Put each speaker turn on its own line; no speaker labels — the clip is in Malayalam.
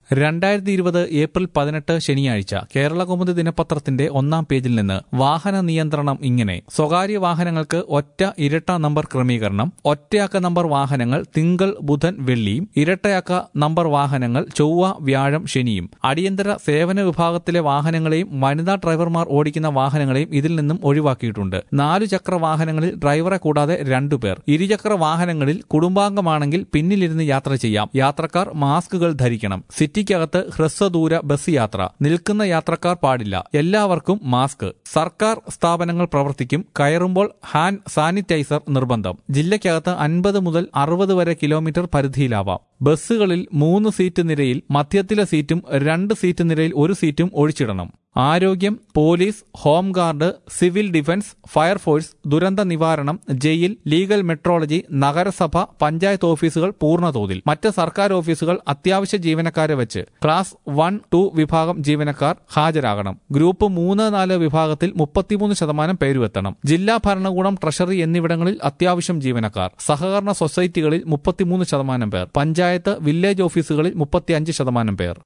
രണ്ടായിരത്തി ഇരുപത് ഏപ്രിൽ പതിനെട്ട് ശനിയാഴ്ച കേരളകൗമുദി ദിനപത്രത്തിന്റെ ഒന്നാം പേജിൽ നിന്ന് വാഹന നിയന്ത്രണം ഇങ്ങനെ സ്വകാര്യ വാഹനങ്ങൾക്ക് ഒറ്റ ഇരട്ട നമ്പർ ക്രമീകരണം ഒറ്റയക്ക നമ്പർ വാഹനങ്ങൾ തിങ്കൾ ബുധൻ വെള്ളിയും ഇരട്ടയക്ക നമ്പർ വാഹനങ്ങൾ ചൊവ്വ വ്യാഴം ശനിയും അടിയന്തര സേവന വിഭാഗത്തിലെ വാഹനങ്ങളെയും വനിതാ ഡ്രൈവർമാർ ഓടിക്കുന്ന വാഹനങ്ങളെയും ഇതിൽ നിന്നും ഒഴിവാക്കിയിട്ടുണ്ട് നാലു ചക്ര വാഹനങ്ങളിൽ ഡ്രൈവറെ കൂടാതെ രണ്ടുപേർ ഇരുചക്ര വാഹനങ്ങളിൽ കുടുംബാംഗമാണെങ്കിൽ പിന്നിലിരുന്ന് യാത്ര ചെയ്യാം യാത്രക്കാർ മാസ്കുകൾ ധരിക്കണം സിറ്റിക്കകത്ത് ഹ്രസ്വദൂര ബസ് യാത്ര നിൽക്കുന്ന യാത്രക്കാർ പാടില്ല എല്ലാവർക്കും മാസ്ക് സർക്കാർ സ്ഥാപനങ്ങൾ പ്രവർത്തിക്കും കയറുമ്പോൾ ഹാൻഡ് സാനിറ്റൈസർ നിർബന്ധം ജില്ലയ്ക്കകത്ത് അൻപത് മുതൽ അറുപത് വരെ കിലോമീറ്റർ പരിധിയിലാവാം ബസ്സുകളിൽ മൂന്ന് സീറ്റ് നിരയിൽ മധ്യത്തിലെ സീറ്റും രണ്ട് സീറ്റ് നിരയിൽ ഒരു സീറ്റും ഒഴിച്ചിടണം ആരോഗ്യം police home guard civil defence fire force ദുരന്ത നിവാരണം ജയിൽ ലീഗൽ മെട്രോളജി നഗരസഭ പഞ്ചായത്ത് ഓഫീസുകൾ പൂർണ്ണതോതിൽ മറ്റ് സർക്കാർ ഓഫീസുകൾ അത്യാവശ്യ ജീവനക്കാരെ വെച്ച് ക്ലാസ് വൺ ടു വിഭാഗം ജീവനക്കാർ ഹാജരാകണം ഗ്രൂപ്പ് മൂന്ന് നാല് വിഭാഗത്തിൽ മുപ്പത്തിമൂന്ന് ശതമാനം പേരുവെത്തണം ജില്ലാ ഭരണകൂടം ട്രഷറി എന്നിവിടങ്ങളിൽ അത്യാവശ്യം ജീവനക്കാർ സഹകരണ സൊസൈറ്റികളിൽ മുപ്പത്തിമൂന്ന് ശതമാനം പേർ പഞ്ചായത്ത് വില്ലേജ് ഓഫീസുകളിൽ മുപ്പത്തിയഞ്ച് ശതമാനം പേർ